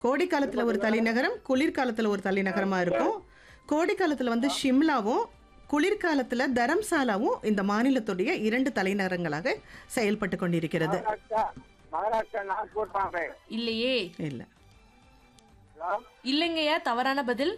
கோடை காலத்துல ஒரு தலைநகரம் குளிர்காலத்துல ஒரு தலைநகரமா இருக்கும் கோடை காலத்துல வந்து ஷிம்லாவும் குளிர்காலத்துல தரம்சாலாவும் இந்த மாநிலத்துடைய இரண்டு தலைநகரங்களாக செயல்பட்டு கொண்டிருக்கிறது மகாராஷ்டிரா மகாராஷ்டிரா நாக்பூர் பாம்பே இல்லையே இல்ல ஹலோ இல்லைங்கய்யா தவறான பதில்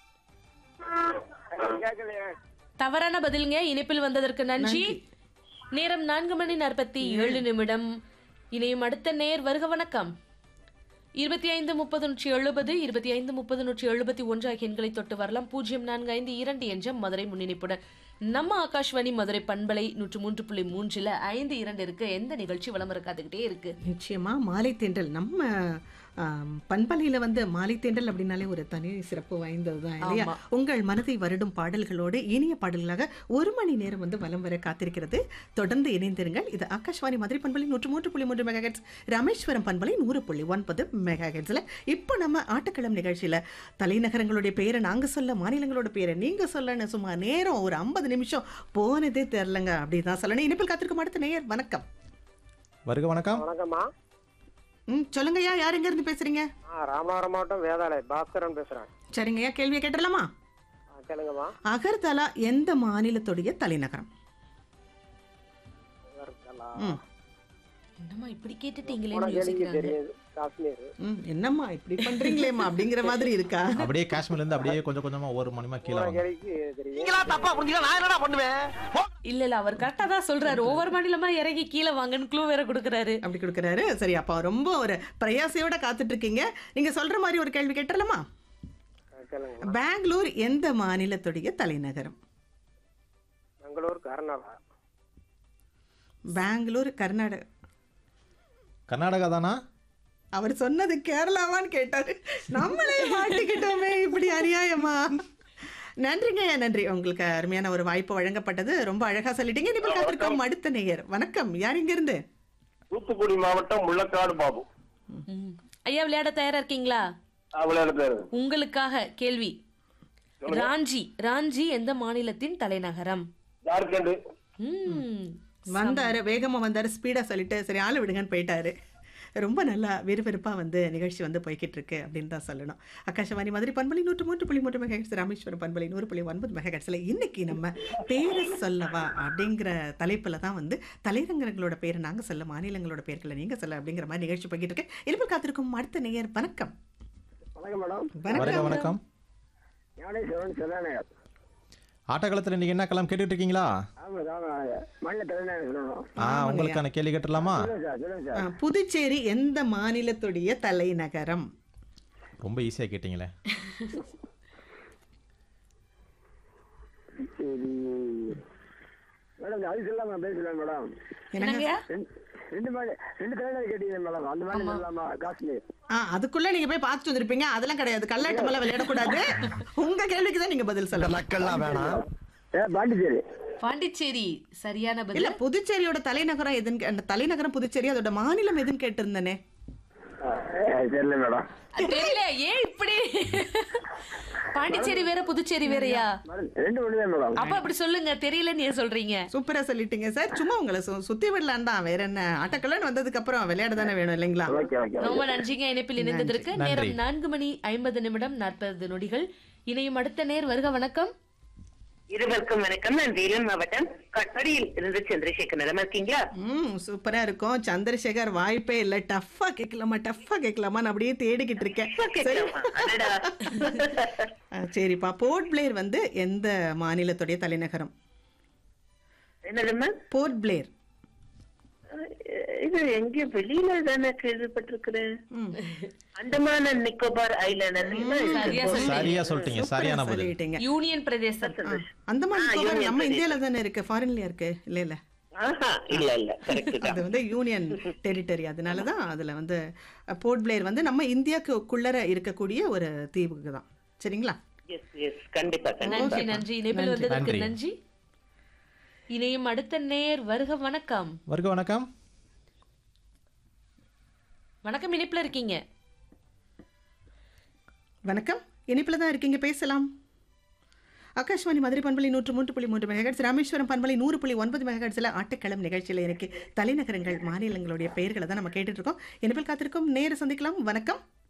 கேட்கலையே தவறான பதிலுங்க இணைப்பில் வந்ததற்கு நன்றி நேரம் நான்கு மணி நாற்பத்தி ஏழு நிமிடம் இணையும் அடுத்த நேர் வருக வணக்கம் இருபத்தி ஐந்து முப்பது நூற்றி எழுபது இருபத்தி ஐந்து முப்பது நூற்றி எழுபத்தி ஒன்று ஆகிய எண்களை தொட்டு வரலாம் பூஜ்ஜியம் நான்கு ஐந்து இரண்டு என்ற மதுரை முன்னிணைப்புடன் நம்ம ஆகாஷ்வாணி மதுரை பண்பலை நூற்று மூன்று புள்ளி மூன்றுல ஐந்து இரண்டு இருக்கு எந்த நிகழ்ச்சி வளம் இருக்காதுகிட்டே இருக்கு நிச்சயமா மாலை தென்றல் நம்ம ஆம், பண்பலையில வந்து மாலை தென்றல் அப்படின்னாலே ஒரு தனி சிறப்பு வாய்ந்தது தான் இல்லையா ஆமா. உங்கள் மனதை வருடும் பாடல்களோடு இனிய பாடல்களாக ஒரு மணி நேரம் வந்து வலம் வர காத்திருக்கிறது தொடர்ந்து இணைந்திருங்கள் இது ஆகாஷ்வாணி மதுரை பண்பலை நூற்று மூன்று புள்ளி மூன்று மெகா ராமேஸ்வரம் பண்பலை நூறு புள்ளி ஒன்பது மெகா இப்போ நம்ம ஆட்டக்களம் நிகழ்ச்சியில தலைநகரங்களுடைய பெயரை நாங்க சொல்ல மாநிலங்களோட பெயரை நீங்க சொல்லணும் சும்மா நேரம் ஒரு ஐம்பது நிமிஷம் போனதே தெரிலங்க அப்படிதான் சொல்லணும் இனிப்பில் காத்திருக்கும் அடுத்த நேயர் வணக்கம் வருக வணக்கம் வணக்கம்மா ம் சொல்லுங்கய்யா யார் எங்க இருந்து பேசுறீங்க ஆ ராமநாதபுரம் மாவட்டம் வேதாளை பாஸ்கரன் பேசுறேன் சரிங்கய்யா கேள்வியை கேட்டலாமா ஆ கேளுங்கம்மா அகர்தலா எந்த மாநிலத்துடைய தலைநகரம் அகர்தலா. ம் என்னம்மா இப்படி போன கேட்டுட்டீங்களேன்னு கேள்விக்கு யோசிக்கிறாங்க தெரியுது காஷ்மீர் ம் என்னம்மா இப்படி பண்றீங்களேம்மா அப்படிங்கிற மாதிரி இருக்கா அப்படியே காஷ்மீர்ல இருந்து அப்படியே கொஞ்சம் கொஞ்சமா ஒரு மணிமா கீழே போன வாங்க கேள்விக்கு தெரியும் இல்ல இல்ல அவர் கரெக்டா தான் சொல்றாரு ஒவ்வொரு மாநிலமா இறங்கி கீழே வாங்கன்னு க்ளூ வேற கொடுக்கறாரு அப்படி கொடுக்குறாரு சரி அப்போ ரொம்ப ஒரு பிரயாசையோட காத்துட்டு இருக்கீங்க நீங்க சொல்ற மாதிரி ஒரு கேள்வி கேட்டலாமா ஆ, கேளுங்க பெங்களூர் எந்த மாநிலத்துடைய தலைநகரம் பெங்களூர் கர்நாடகா பெங்களூர் கர்நாடகா கர்நாடகா தானா அவர் சொன்னது கேரளாவான்னு கேட்டாரு நம்மளே மாட்டிக்கிட்டோமே இப்படி அநியாயமா நன்றிங்க நன்றி உங்களுக்கு அருமையான ஒரு வாய்ப்பு வழங்கப்பட்டது ரொம்ப அழகா சொல்லிட்டீங்க இப்போ காத்திருக்கோம் அடுத்த நேயர் வணக்கம் யார் இங்க இருந்து தூத்துக்குடி மாவட்டம் முள்ளக்காடு பாபு ம். ஐயா விளையாட தயாரா இருக்கீங்களா விளையாட பேரு உங்களுக்காக கேள்வி ராஞ்சி ராஞ்சி எந்த மாநிலத்தின் தலைநகரம் ஜார்க்கண்ட் ம். வந்தாரு வேகமா வந்தாரு ஸ்பீடா சொல்லிட்டு சரி ஆளு விடுங்கன்னு போயிட்டாரு ரொம்ப நல்லா விறுவிறுப்பா வந்து நிகழ்ச்சி வந்து போய்கிட்டு இருக்கு அப்படின்னு தான் சொல்லணும் ஆகாஷவாணி மாதிரி பண்பலை நூற்று மூன்று புள்ளி மூன்று மெகா ராமேஸ்வரம் பண்பலை நூறு புள்ளி ஒன்பது மெகா இன்னைக்கு நம்ம பேரை சொல்லவா அப்படிங்கிற தலைப்புல தான் வந்து தலைநகரங்களோட பேரை நாங்க சொல்ல மாநிலங்களோட பேர்களை நீங்க சொல்ல அப்படிங்கிற மாதிரி நிகழ்ச்சி போய்கிட்டு இருக்கு இருப்பில் காத்திருக்கும் அடுத்த நேயர் வணக்கம் வணக்கம் மேடம் வருக வணக்கம் வணக்கம் ஞானேஸ்வரன் செல்லாநகர் ஆட்டக்காலத்துல நீங்க என்ன கலாம் கேட்டுட்டு இருக்கீங்களா ஆமா ஆமா மாநில தலைநகர் சொல்லணும் ஆ உங்களுக்கான கேள்வி கேட்டுடலாமா சொல்லுங்க சார் சொல்லுங்க ஆ, சார் புதுச்சேரி எந்த மாநிலத்துடைய தலைநகரம் ரொம்ப ஈஸியா கேட்டீங்களே சரி மேடம் அது சொல்லாம பேசலாம் மேடம் என்னங்கய்யா ரெண்டு- ரெண்டு மாதிரி ரெண்டு தலைநகர் கேட்டீங்க மேடம் அந்த மாதிரி சொல்லலாமா காஷ்மீர் ஆ அதுக்குள்ள நீங்க போய் பார்த்துட்டு வந்திருப்பீங்க அதெல்லாம் கிடையாது கல்லாட்டம் எல்லாம் விளையாடக்கூடாது உங்க கேள்விக்கு தான் நீங்க பதில் சொல்லலாம் மக்கள்லாம் வேணாம் ஏ பாண்டிச்சேரி பாண்டிச்சேரி சரியான இல்ல பதில் புதுச்சேரியோட தலைநகரம் எதுன்னு கே- அந்த தலைநகரம் புதுச்சேரி அதோட மாநிலம் எதுன்னு கேட்டிருந்தேனே தெரியல மேடம் அது தெரியல ஏன் இப்படி பாண்டிச்சேரி வேற புதுச்சேரி வேறயா மேடம் ரெண்டு ஒன்று தான் மேடம் அப்ப அப்படி சொல்லுங்க தெரியலன்னு ஏன் சொல்றீங்க சூப்பரா சொல்லிட்டீங்க சார் சும்மா உங்களை சு- சுத்தி விடலாம் தான் வேற என்ன ஆட்டக்கலன்னு வந்ததுக்கு அப்புறம் விளையாட தானே வேணும் இல்லைங்களா ஓகே ஓகே ரொம்ப நன்றிங்க இணைப்பில் இணைந்ததற்கு நன்றி. நேரம் நான்கு மணி ஐம்பது நிமிடம் நாற்பது நொடிகள் இணையும் அடுத்த நேர் வருக வணக்கம் இருவருக்கும் வணக்கம் நான் வேலூர் மாவட்டம் கட்படியில் இருந்து சந்திரசேகர் நலமா இருக்கீங்களா ம் சூப்பரா இருக்கும் சந்திரசேகர் வாய்ப்பே இல்ல டஃப்பா கேட்கலாமா டஃப்பா கேட்கலாமா நான் அப்படியே தேடிக்கிட்டு இருக்கேன் சரி. கேட்கலாமா? அடடா. ஆ, சரிப்பா போர்ட் பிளேர் வந்து எந்த மாநிலத்துடைய தலைநகரம் என்னதும்மா போர்ட் பிளேர் அஹ் இது எங்க வெளியில தானே கேள்விப்பட்டிருக்கிறேன் அந்தமான நிக்கோபார் ஐலாண்ட் சரியா சொல்லி சரியா சொல்லிட்டீங்க சரியான பதில் சொல்லிட்டீங்க யூனியன் பிரதேசம் அந்த மாதிரி ஆ, நிக்கோபார் யூனியன் நம்ம பிரதேசம். இந்தியால தானே இருக்கு ஃபாரின்லயா இருக்கு இல்ல இல்ல ஆஹா இல்ல இல்ல கரெக்ட் அது தான் வந்து யூனியன் டெரிட்டரி அதனால தான் அதுல வந்து போர்ட் பிளேயர் வந்து நம்ம இந்தியாவுக்குள்ளர இருக்கக்கூடிய ஒரு தீவுக்கு தான் சரிங்களா எஸ் எஸ் கண்டிப்பா கண்டிப்பா நன்றி நன்றி இணைப்பில் வந்ததற்கு நன்றி. நன்றி இணையும் அடுத்த நேர் வருக வணக்கம் வருக வணக்கம் வணக்கம் இணைப்புல இருக்கீங்க வணக்கம் இனிப்புல தான் இருக்கீங்க பேசலாம் ஆகாஷ்வாணி மதுரை பண்பலை நூற்று மூன்று புள்ளி மூன்று மெகாஹெட்ஸ் ராமேஸ்வரம் பண்பலை நூறு புள்ளி ஒன்பது மெகாஹெட்ஸில் ஆட்டக்களம் நிகழ்ச்சியில் எனக்கு தலைநகரங்கள் மாநிலங்களுடைய பெயர்களை தான் நம்ம கேட்டுட்டு இருக்கோம் இனிப்பில் காத்திருக்கோம் நேர சந்திக்கலாம் வணக்கம்